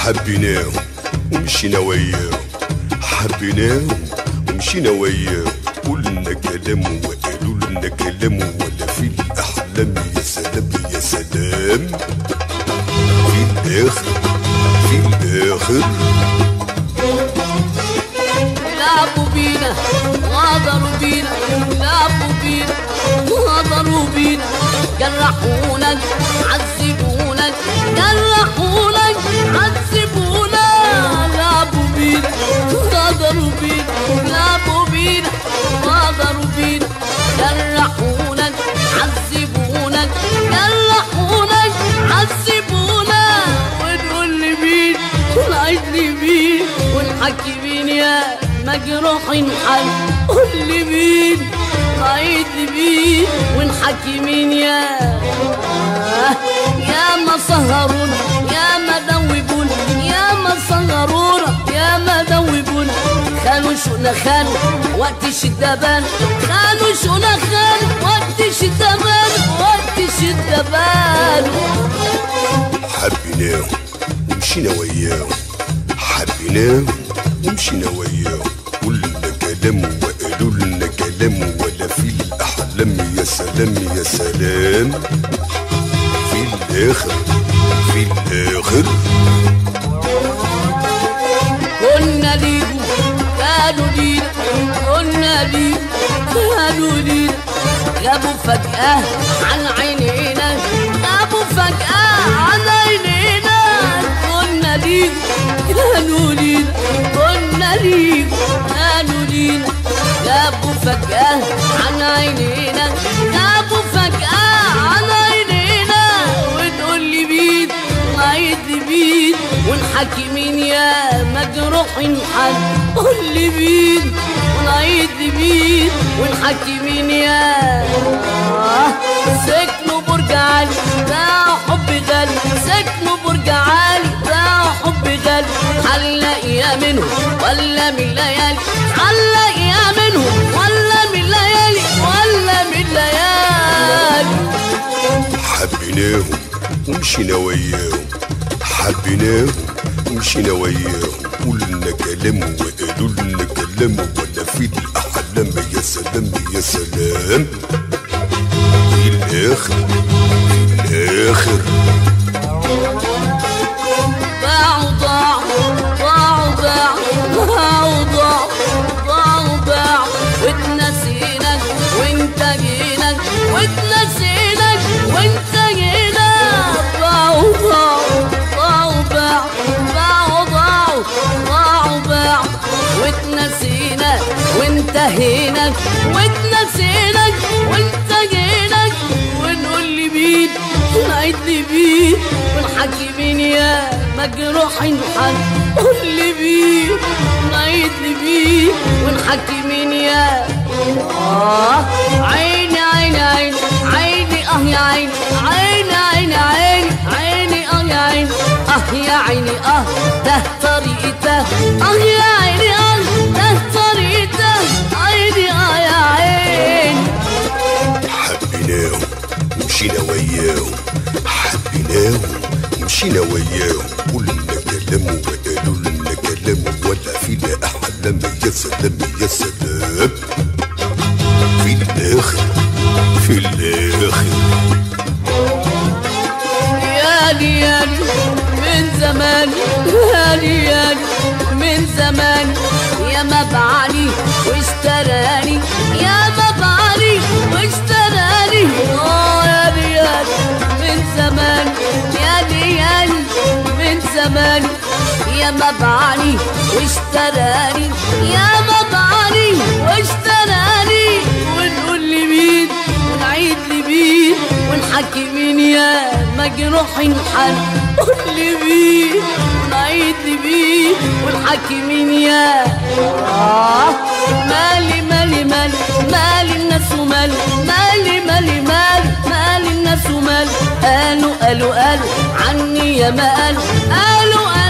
حبيناهم ومشينا وياهم حبيناهم ومشينا وياهم قلنا كلام وقالوا لنا كلام ولا في الأحلام يا سلام يا سلام في الآخر في الآخر لعبوا بينا غدروا بينا لعبوا بينا غدروا بينا جرحونا عذبونا جرحونا عذبونا لعبوا بينا غدروا بينا لعبوا بينا غدروا بينا جرحونا عذبونا جرحونا عذبونا ونقول لمين ونعيد لمين ونحكي مين يا مجروح حل قول لي مين نعيد لمين ونحكي مين يا يا ما سهرونا يا ما دوبونا يا ما سهرونا يا ما دوبونا خانوا شونا خانوا وقت الشدة بان خانوا شونا خانوا وقت الشدة بان وقت الشدة بان حبيناهم ومشينا وياهم حبيناهم ومشينا وياهم قلنا كلام وقالوا لنا كلام ولا في الأحلام يا سلام يا سلام في الآخر في الآخر كنا ليكم كانوا لينا كنا ليكم كانوا لينا غابوا فجأة عن عينينا غابوا فجأة عن عينينا كنا ليكم كانوا لينا كنا ليكم كانوا لينا غابوا فجأة عن عينينا غابوا فجأة عن عينينا وتقول لي مين نعيد مين ونحكي مين يا مجروح حد قول لي مين ونعيد مين ونحكي مين يا آه، سكنوا برج عالي ده حب غالي سكنوا برج عالي ده حب غالي هنلاقيها منهم ولا من ليالي هنلاقيها منهم ولا من ليالي ولا من ليالي حبيناهم ومشينا وياهم حبيناهم ومشينا وياهم قلنا كلام وقالوا لنا كلام ولا في الأحلام يا سلام يا سلام في الآخر في الآخر ضاعوا ضاعوا ضاعوا ضاعوا ضاعوا ضاعوا ضاعوا ضاعوا واتنسينا وانت جينا واتنسينا وانت جينا ضاعوا ضاعوا ضاعوا ضاعوا ضاعوا ضاعوا ضاعوا ضاعوا واتنسينا وانتهينا واتنسينا وانت جينا ونقول لي مين ونعيد لي مين ونحكي مين يا مجروح حد قول لي مين ونعيد لي مين ونحكي مين يا آه عيني عيني عيني عيني اه يا عيني عيني عيني عيني عيني اه يا عيني اه يا عيني اه ده طريقته اه يا عيني اه ده طريقته عيني اه يا عيني حبيناهم ومشينا وياهم حبيناهم ومشينا وياهم قلنا كلام وقالوا لنا كلام ولا فينا أحلام يا سلام يا سلام في الآخر في الآخر يالي يالي من زمان يالي يالي من زمان يا ما بعلي واشتراني يا ما بعلي واشتراني اه يالي يالي من زمان يالي يالي من زمان يا ما بعلي واشتراني يا ما بعلي واشتراني ونقول لي مين ونعيد لي مين ونحكي مين يا مجروح حل قول لي مين ونعيد لي مين ونحكي مين يا آه مالي مالي مالي مالي الناس ومالي مالي مالي مالي مالي الناس ومالي قالوا قالوا قالوا عني يا ما قالوا قالوا